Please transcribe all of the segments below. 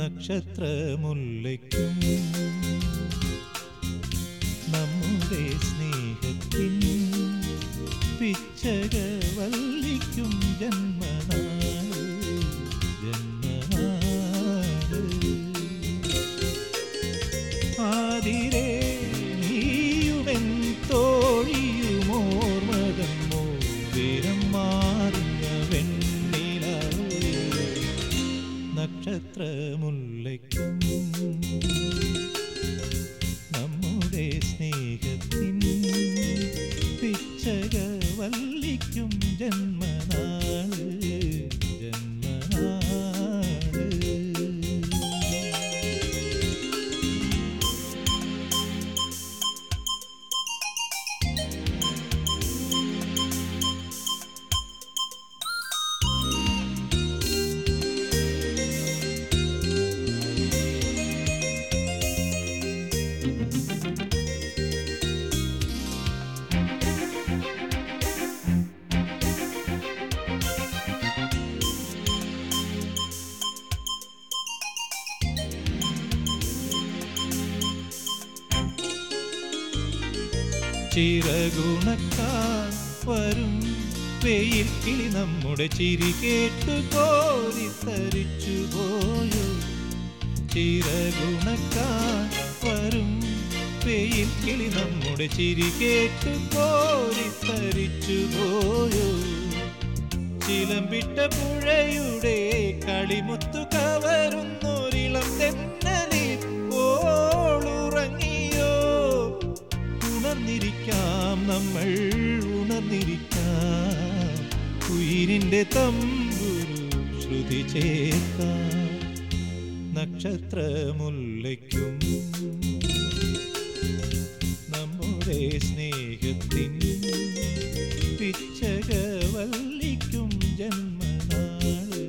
നക്ഷത്രമുല്ലയ്ക്കും നമ്മുടെ സ്നേഹത്തിൻ പിച്ചക വല്ലിക്കും ജന്മനാള് ജന്മനാള് ആതിരേ നീയുമെൻ തോഴിയുമോർമതൻ മോതിരം മാറുന്ന വെണ്ണിലാവേ നക്ഷത്രമുല്ലയ്ക്കും നമ്മുടെ സ്നേഹത്തിൻ പിച്ചക വല്ലിക്കും ജന്മനാള് ജന്മനാള് ചിറകുണക്കാൻ വരും വെയിൽ കിളി നമ്മുടെ ചിരി കേട്ടു കോരിത്തരിച്ചു പോയോ ചിറകുണക്കാൻ വരും വെയിൽ കിളി നമ്മുടെ ചിരി കേട്ടു കോരിത്തരിച്ചു പോയോ ചിലമ്പിട്ട പുഴയുടെ കളിമുത്തു കവരുന്നൊരിളം തെന്നലിൽ ഓളുറങ്ങിയോ ഉണർന്നിരിക്കാം നമ്മൾ ഉണർന്നിരിക്കാം ഉയിരിൻ്റെ തമ്പുരു ശ്രുതി ചേർക്കാം നക്ഷത്രമുല്ലയ്ക്കും നമ്മുടെ സ്നേഹത്തിൻ പിച്ചക വല്ലിക്കും ജന്മനാള്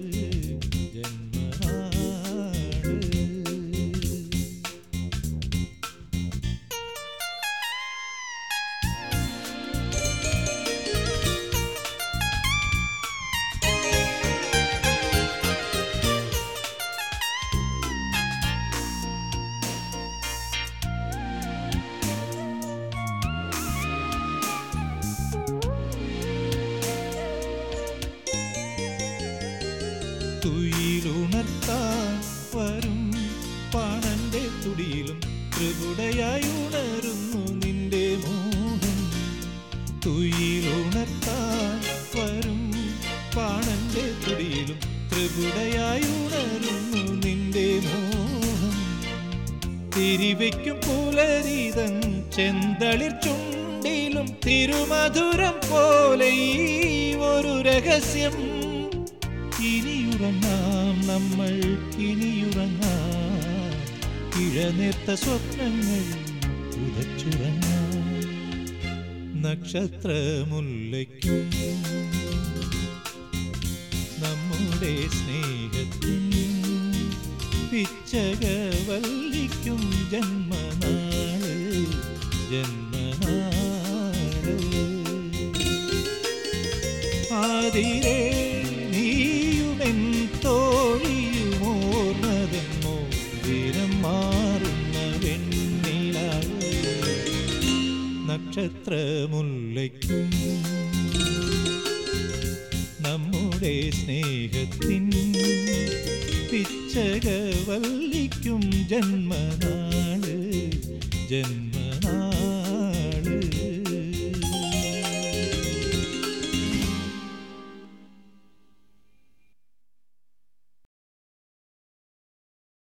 ജന്മനാള് തുയിലുണർത്താൻ വരും പാണന്റെ തുടിയിലും ത്രിപുടയായി ഉണരുന്നു നിന്റെ മോഹം തുയിലുണർത്താൻ വരും പാണന്റെ തുടിയിലും ത്രിപുടയായി ഉണരുന്നു നിന്റെ മോഹം തിരിവയ്ക്കും പുലരീതൻ ചെന്തളിർ ചുണ്ടിലും തിരുമധുരം പോലെ ഈ ഒരു രഹസ്യം ഇനിയുറങ്ങാം നമ്മൾ ഇനിയുറങ്ങാം ഇഴനേർത്ത സ്വപ്നങ്ങൾ ഉദച്ചുറങ്ങാം നക്ഷത്രമുല്ലയ്ക്കും നമ്മുടെ സ്നേഹത്തിൻ പിച്ചക വല്ലിക്കും ജന്മനാള് ജന്മനാള് ആതിരേ നീയുമെൻ തോഴിയുമോർന്നതൻ മോതിരം മാറുന്ന വെണ്ണിലാവ് നക്ഷത്രമുല്ലയ്ക്കും നമ്മുടെ സ്നേഹത്തിൻ പിച്ചക വല്ലിക്കും ജന്മനാള് ജന്മ